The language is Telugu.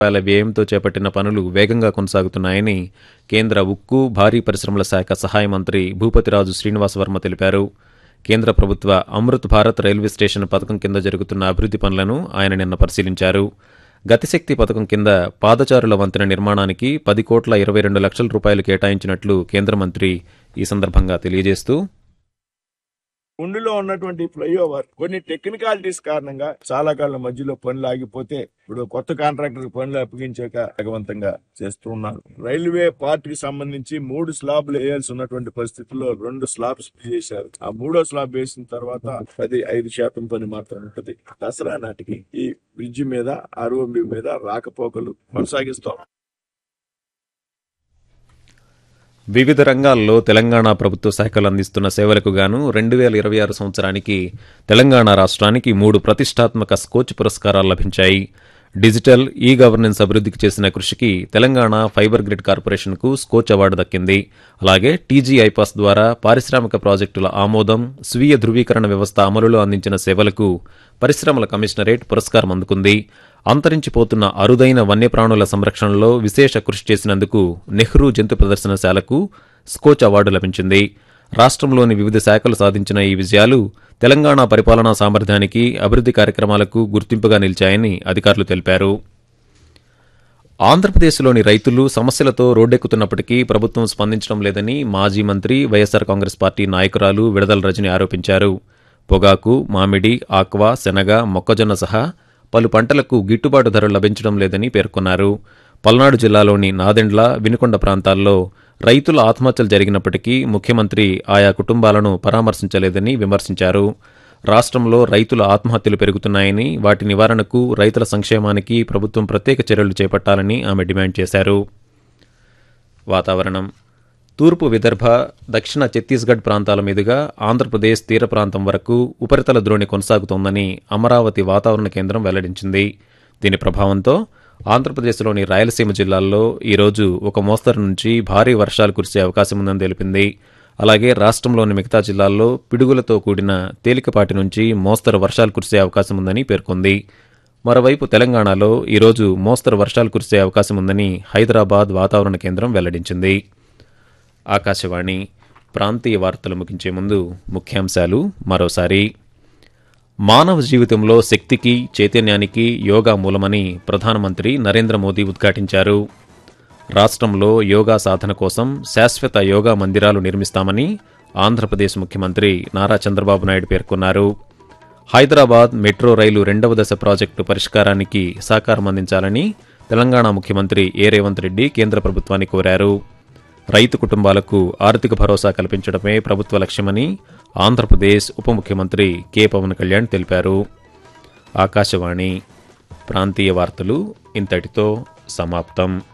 రూపాయల వ్యయంతో చేపట్టిన పనులు వేగంగా కొనసాగుతున్నాయని కేంద్ర ఉక్కు భారీ పరిశ్రమల శాఖ సహాయ మంత్రి భూపతిరాజు శ్రీనివాసవర్మ తెలిపారు కేంద్ర ప్రభుత్వ అమృత్ భారత్ రైల్వే స్టేషన్ పథకం కింద జరుగుతున్న అభివృద్ధి పనులను ఆయన నిన్న పరిశీలించారు గతిశక్తి పథకం కింద పాదచారుల వంతెన నిర్మాణానికి పది కోట్ల ఇరవై రెండు లక్షల రూపాయలు కేటాయించినట్లు కేంద్ర మంత్రి ఈ సందర్భంగా తెలియజేస్తూ ఉండిలో ఉన్నటువంటి ఫ్లైఓవర్ కొన్ని టెక్నికాలిటీస్ కారణంగా చాలా కాలం మధ్యలో పనులు ఆగిపోతే ఇప్పుడు కొత్త కాంట్రాక్టర్ పనులు అప్పగించాక వేగవంతంగా చేస్తూ ఉన్నారు రైల్వే పార్ట్ కి సంబంధించి మూడు స్లాబ్లు వేయాల్సి ఉన్నటువంటి పరిస్థితుల్లో రెండు స్లాబ్స్ చేశారు ఆ మూడో స్లాబ్ వేసిన తర్వాత అది ఐదు శాతం పని మాత్రం ఉంటది దసరా నాటికి ఈ బ్రిడ్జి మీద ఆర్ఓబి మీద రాకపోకలు కొనసాగిస్తాం వివిధ రంగాల్లో తెలంగాణ ప్రభుత్వ శాఖలు అందిస్తున్న సేవలకు గాను రెండు వేల ఇరవై ఆరు సంవత్సరానికి తెలంగాణ రాష్ట్రానికి మూడు ప్రతిష్టాత్మక స్కోచ్ పురస్కారాలు లభించాయి డిజిటల్ ఈ గవర్నెన్స్ అభివృద్ధికి చేసిన కృషికి తెలంగాణ ఫైబర్ గ్రిడ్ కార్పొరేషన్కు స్కోచ్ అవార్డు దక్కింది అలాగే టీజీ ఐపాస్ ద్వారా పారిశ్రామిక ప్రాజెక్టుల ఆమోదం స్వీయ ధృవీకరణ వ్యవస్థ అమలులో అందించిన సేవలకు పరిశ్రమల కమిషనరేట్ పురస్కారం అందుకుంది అంతరించిపోతున్న అరుదైన వన్యప్రాణుల సంరక్షణలో విశేష కృషి చేసినందుకు నెహ్రూ జంతు ప్రదర్శనశాలకు స్కోచ్ అవార్డు లభించింది రాష్ట్రంలోని వివిధ శాఖలు సాధించిన ఈ విజయాలు తెలంగాణ పరిపాలనా సామర్థ్యానికి అభివృద్ధి కార్యక్రమాలకు గుర్తింపుగా నిలిచాయని అధికారులు తెలిపారు ఆంధ్రప్రదేశ్లోని రైతులు సమస్యలతో రోడ్డెక్కుతున్నప్పటికీ ప్రభుత్వం స్పందించడం లేదని మాజీ మంత్రి వైఎస్సార్ కాంగ్రెస్ పార్టీ నాయకురాలు విడదల రజని ఆరోపించారు పొగాకు మామిడి ఆక్వా శనగ మొక్కజొన్న సహా పలు పంటలకు గిట్టుబాటు ధరలు లభించడం లేదని పేర్కొన్నారు పల్నాడు జిల్లాలోని నాదెండ్ల వినుకొండ ప్రాంతాల్లో రైతుల ఆత్మహత్యలు జరిగినప్పటికీ ముఖ్యమంత్రి ఆయా కుటుంబాలను పరామర్శించలేదని విమర్శించారు రాష్ట్రంలో రైతుల ఆత్మహత్యలు పెరుగుతున్నాయని వాటి నివారణకు రైతుల సంక్షేమానికి ప్రభుత్వం ప్రత్యేక చర్యలు చేపట్టాలని ఆమె డిమాండ్ చేశారు వాతావరణం తూర్పు విదర్భ దక్షిణ ఛత్తీస్గఢ్ ప్రాంతాల మీదుగా ఆంధ్రప్రదేశ్ తీర ప్రాంతం వరకు ఉపరితల ద్రోణి కొనసాగుతోందని అమరావతి వాతావరణ కేంద్రం వెల్లడించింది దీని ప్రభావంతో ఆంధ్రప్రదేశ్లోని రాయలసీమ జిల్లాల్లో ఈరోజు ఒక మోస్తరు నుంచి భారీ వర్షాలు కురిసే అవకాశం ఉందని తెలిపింది అలాగే రాష్ట్రంలోని మిగతా జిల్లాల్లో పిడుగులతో కూడిన తేలికపాటి నుంచి మోస్తరు వర్షాలు కురిసే అవకాశం ఉందని పేర్కొంది మరోవైపు తెలంగాణలో ఈరోజు మోస్తరు వర్షాలు కురిసే అవకాశం ఉందని హైదరాబాద్ వాతావరణ కేంద్రం వెల్లడించింది ఆకాశవాణి ప్రాంతీయ వార్తలు ముగించే ముందు ముఖ్యాంశాలు మరోసారి మానవ జీవితంలో శక్తికి చైతన్యానికి యోగా మూలమని ప్రధానమంత్రి నరేంద్ర మోదీ ఉద్ఘాటించారు రాష్ట్రంలో యోగా సాధన కోసం శాశ్వత యోగా మందిరాలు నిర్మిస్తామని ఆంధ్రప్రదేశ్ ముఖ్యమంత్రి నారా చంద్రబాబు నాయుడు పేర్కొన్నారు హైదరాబాద్ మెట్రో రైలు రెండవ దశ ప్రాజెక్టు పరిష్కారానికి సహకారం అందించాలని తెలంగాణ ముఖ్యమంత్రి ఏ రేవంత్ రెడ్డి కేంద్ర ప్రభుత్వాన్ని కోరారు రైతు కుటుంబాలకు ఆర్థిక భరోసా కల్పించడమే ప్రభుత్వ లక్ష్యమని ఆంధ్రప్రదేశ్ ఉప ముఖ్యమంత్రి కె పవన్ కళ్యాణ్ తెలిపారు ఆకాశవాణి ప్రాంతీయ వార్తలు ఇంతటితో సమాప్తం